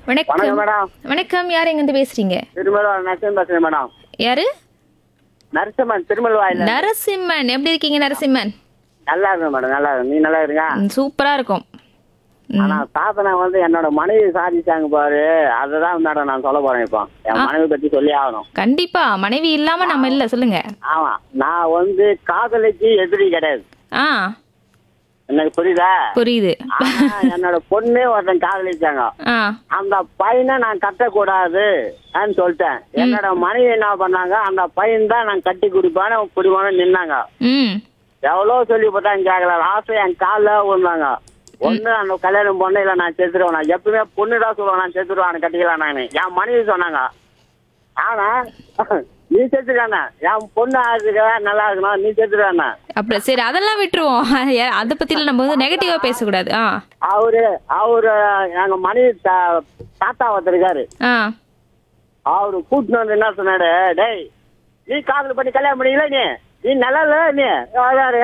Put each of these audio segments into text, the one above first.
வணக்கம் வணக்கம் மேடம் வணக்கம் யார் எங்கிருந்து பேசுறீங்க திருமலா நரசிம்மன் பேசுறேன் மேடம் யாரு நரசிம்மன் திருமல் வாயில நரசிம்மன் எப்படி இருக்கீங்க நரசிம்மன் நல்லா இருக்கேன் மேடம் நல்லா இருக்கு நீ நல்லா இருங்க ம், சூப்பரா இருக்கும் ம், ஆனா சாதனை வந்து என்னோட மனைவி சாதிச்சாங்க பாரு அதுதான் மேடம் நான் சொல்ல போறேன் இப்போ என் மனைவி பத்தி சொல்லி ஆகணும் கண்டிப்பா மனைவி இல்லாம நம்ம இல்ல சொல்லுங்க ஆமா நான் வந்து காதலிக்கு எதிரி கிடையாது ஆ எனக்கு புரியுதா புரியுது ஆனா, என்னோட பொண்ணு ஒருத்தன் காதலிச்சாங்க ஆ அந்த பையனை நான் கட்டக்கூடாது நான் சொல்லிட்டேன் என்னோட மனைவி என்ன பண்ணாங்க அந்த பையன் தான் நான் கட்டி குடிப்பான குடிப்பான நின்னாங்க ம் எவ்வளவு சொல்லி போட்டாங்க கேட்கல லாஸ்ட் என் காலில் விழுந்தாங்க ஒண்ணு அந்த கல்யாணம் பொண்ணு இல்ல நான் செத்துருவேன் நான் எப்பவுமே பொண்ணு தான் சொல்லுவேன் நான் செத்துருவேன் கட்டிக்கலாம் நான் என் மனைவி சொன்னாங்க ஆனா நீ செத்துக்கான என் பொண்ணு ஆகுதுக்க நல்லா இருக்கணும் நீ செத்துருவான அப்படி சரி அதெல்லாம் விட்டுருவோம் ஏ- அதை பத்தில நம்ம வந்து நெகட்டிவா பேசக்கூடாது ஆ அவரு அவரு எங்க மனைவி தா- தாத்தா ஒருத்தர் இருக்காரு ஆ அவரு கூட்டிட்டு வந்து என்ன சொன்னாரு டேய் நீ காதல் பண்ணி கல்யாணம் பண்ணிக்கல நீ நீ நல்லா இல்ல நீ அதாரு.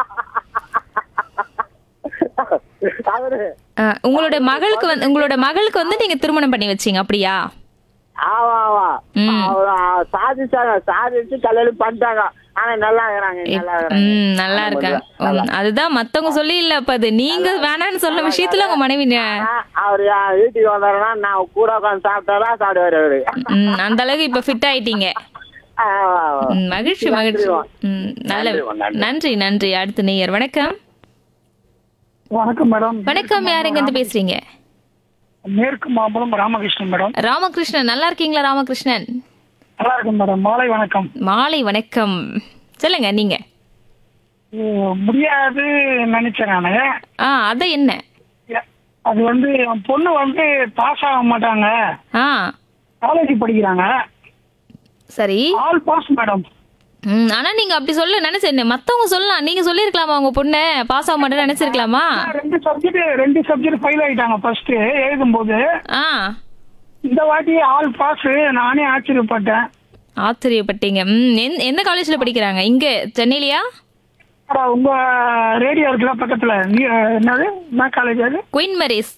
அவரு ஆ, உங்களோட மகளுக்கு வந்து உங்களோட மகளுக்கு வந்து நீங்க திருமணம் பண்ணி வச்சீங்க அப்படியா ஆமா ஆமா ம். அவரு சாதிச்சாங்க சாதிச்சு கல்யாணம் பண்ணிட்டாங்க ஆனா நல்லா இருக்கிறாங்க நல்லா இருக்கிறாங்க ம் நல்லா இருக்காங்க ம், அதுதான் மத்தவங்க சொல்லி இல்ல அப்ப அது நீங்க வேணாம்னு சொல்ல விஷயத்துல உங்க மனைவி ந- ஆனா, அவரு என் வீட்டுக்கு வந்தாருன்னா நான் கூட உட்காந்து சாப்பிட்டாதான் சாப்பிடுவாரு அவரு ம், அந்த அளவுக்கு இப்ப ஃபிட் ஆயிட்டீங்க ஆமா, ஆமா. ம், மகிழ்ச்சி மகிழ்ச்சி ம், நல்ல நன்றி, நன்றி. நன்றி நன்றி அடுத்த நேயர் வணக்கம் வணக்கம் மேடம் வணக்கம் யார் எங்க இருந்து பேசுறீங்க மேற்கு மாம்பலம் ராமகிருஷ்ணன் மேடம் ராமகிருஷ்ணன் நல்லா இருக்கீங்களா ராமகிருஷ்ணன் நல்லா இருக்கும் மேடம் மாலை வணக்கம் மாலை வணக்கம் சொல்லுங்க நீங்க உம், முடியாது நினைச்சேன் நானு ஆ அத என்ன அது வந்து என் பொண்ணு வந்து பாஸ் ஆக மாட்டாங்க ஆ காலேஜ் படிக்கிறாங்க சரி ஆல் பாஸ் மேடம் ம், ஆனா நீங்க அப்படி சொல்ல நினைச்சேன் மத்தவங்க சொல்லலாம் நீங்க சொல்லிருக்கலாமா உங்க பொண்ணு பாஸ் ஆக மாட்டேன்னு நினைச்சிருக்கலாமா ரெண்டு சப்ஜெக்ட் ரெண்டு சப்ஜெக்ட் ஃபெயில் ஆயிட்டாங்க ஃபர்ஸ்ட் எழுதும்போது ஆ இந்த வாட்டி ஆல் பாஸ் நானே ஆச்சரியப்பட்டேன் ஆச்சரியப்பட்டீங்க ம் எந்த- எந்த காலேஜ்ல படிக்கிறாங்க இங்க சென்னையிலயா அப்புறம் உங்க ரேடியோ இருக்குல்ல பக்கத்துல நீ- என்னது என்ன காலேஜ் அது குயின் மரேஸ்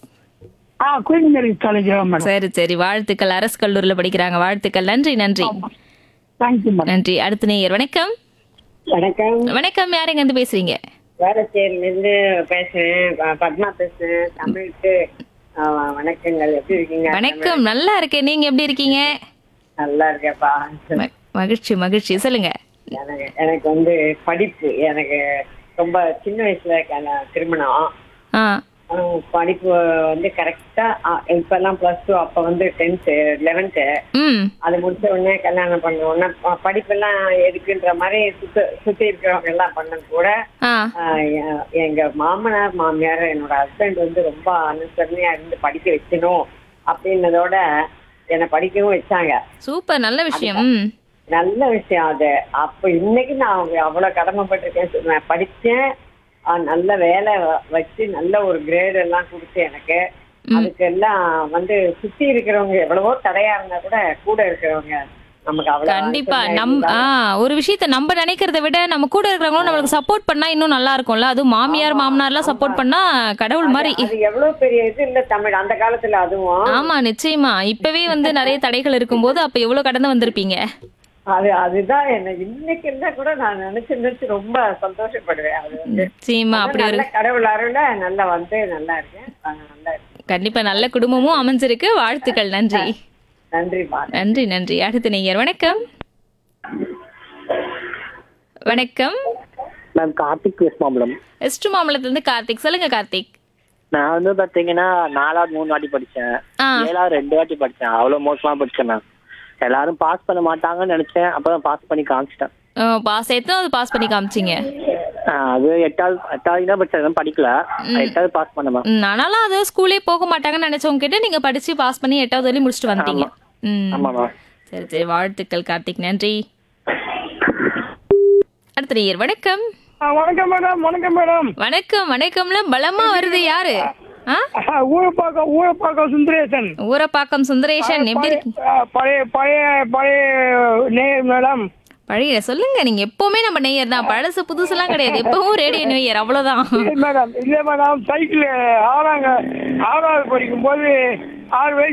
ஆ குயின் மேரி காலேஜ் மேடம் சரி சரி வாழ்த்துக்கள் அரசு கல்லூரில படிக்கிறாங்க வாழ்த்துக்கள் நன்றி நன்றி தேங்க்யூ மேடம் நன்றி அடுத்த நேயர் வணக்கம் வணக்கம் வணக்கம் யார் எங்க இருந்து பேசுறீங்க வேளச்சேரியில இருந்து பேசுறேன் ப- பத்மா பேசுறேன் தமிழுக்கு ஆ, வணக்கங்கள் எப்படி இருக்கீங்க வணக்கம் நல்லா இருக்கேன் நீங்க எப்படி இருக்கீங்க நல்லா இருக்கேப்பா ம- மகிழ்ச்சி மகிழ்ச்சி சொல்லுங்க எனக்கு எனக்கு வந்து படிப்பு எனக்கு ரொம்ப சின்ன வயசுல கல- திருமணம் ஆ ஆ, படிப்பு வந்து கரெக்டா இப்பெல்லாம் பிளஸ் டூ அப்ப வந்து டென்த்து லெவன்த்து ம் அது முடிச்ச உடனே கல்யாணம் பண்ண உடனே ப- படிப்பெல்லாம் எதுக்குன்ற மாதிரி சுத்த சுத்தி இருக்கிறவங்க எல்லாம் பண்ணது கூட ஆ ஆஹ் எ- எங்க மாமனார் மாமியார் என்னோட ஹஸ்பண்ட் வந்து ரொம்ப அனுசரணையா இருந்து படிக்க வைக்கணும் அப்படின்னதோட என்னை படிக்கவும் வச்சாங்க சூப்பர் நல்ல விஷயம் ம் நல்ல விஷயம் அது அப்ப இன்னைக்கு நான் அவங்க அவ்வளவு கடமைப்பட்டிருக்கேன் சொல்லுவேன் படிச்சேன் ஆஹ் நல்ல வேலை வ- வச்சு நல்ல ஒரு கிரேட் எல்லாம் கொடுத்து எனக்கு அதுக்கு எல்லாம் வந்து சுத்தி இருக்கிறவங்க எவ்வளவோ தடையா இருந்தா கூட கூட இருக்கிறவங்க நமக்கு அவ்வளவு கண்டிப்பா அனுசரணையா நம் ஆ ஒரு விஷயத்த நம்ம நினைக்கிறத விட நம்ம கூட இருக்கிறவங்களும் நம்மளுக்கு சப்போர்ட் பண்ணா இன்னும் நல்லா இருக்கும்ல அதுவும் மாமியார் மாமனார்லாம் சப்போர்ட் பண்ணா கடவுள் மாதிரி அது எவ்வளவு பெரிய இது இல்ல தமிழ் அந்த காலத்துல அதுவும் ஆமா நிச்சயமா இப்பவே வந்து நிறைய தடைகள் இருக்கும்போது அப்ப எவ்வளவு கடந்து வந்திருப்பீங்க அது அதுதான் என்ன இன்னைக்கு இருந்தா கூட நான் நினைச்சு நினைச்சு ரொம்ப சந்தோஷப்படுவேன் அது வந்து நிச்சயமா அப்படி ஒரு நல்ல கடவுள் அருள நல்லா வந்து நல்லா இருக்கேன் ஆ, நல்லா இருக்கேன் கண்டிப்பா நல்ல குடும்பமும் அமைஞ்சிருக்கு வாழ்த்துக்கள் நன்றி நன்றிப்பா நன்றி நன்றி அடுத்த நேயர் வணக்கம் வணக்கம் நான் கார்த்திக் பேசுமா மேடம் எஸ்ட் மாமலத்துல இருந்து கார்த்திக் சொல்லுங்க கார்த்திக் நான் வந்து பாத்தீங்கன்னா நாலாவது மூணு வாட்டி படிச்சேன் ஆ ஏழாவது ரெண்டு வாட்டி படிச்சேன் அவ்வளவு மோசமா படிச்சேன் நான் எல்லாரும் பாஸ் பண்ண மாட்டாங்கன்னு நினைச்சேன் அப்பதான் பாஸ் பண்ணி காமிச்சிட்டேன் பாஸ் எத்தனாவது பாஸ் பண்ணி காமிச்சீங்க ஆஹ் அது எட்டாவது எட்டாவது தான் படிச்சேன் படிக்கல எட்டாவது பாஸ் பண்ணமா ம், ஆனாலும் அது ஸ்கூலே போக மாட்டாங்கன்னு நினைச்சவங்க கிட்ட நீங்க படிச்சு பாஸ் பண்ணி எட்டாவது வரையும் முடிச்சுட்டு வந்துட்டீங்க ம் ஆமாமா சரி சரி வாழ்த்துக்கள் கார்த்திக் நன்றி அடுத்த நேயர் வணக்கம் வணக்கம் மேடம் வணக்கம் மேடம் வணக்கம் வணக்கம்ல பலமா வருது யாரு ஆ ஊரப்பாக்கம் ஊரப்பாக்கம் சுந்தரேசன் ஊரப்பாக்கம் சுந்தரேஷன் எப்படி இருக்கீங்க அஹ், பழைய பழைய பழைய நேயர் மேடம் பழைய சொல்லுங்க நீங்க எப்பவுமே நம்ம நேயர் தான் பழசு புதுசுலாம் கிடையாது எப்பவும் ரேடியோ நேயர் அவ்வளவுதான் இல்ல மேடம் இல்ல மேடம் சைக்கிள் ஆறாங்க ஆறாவது படிக்கும் போது ஆறு வயசு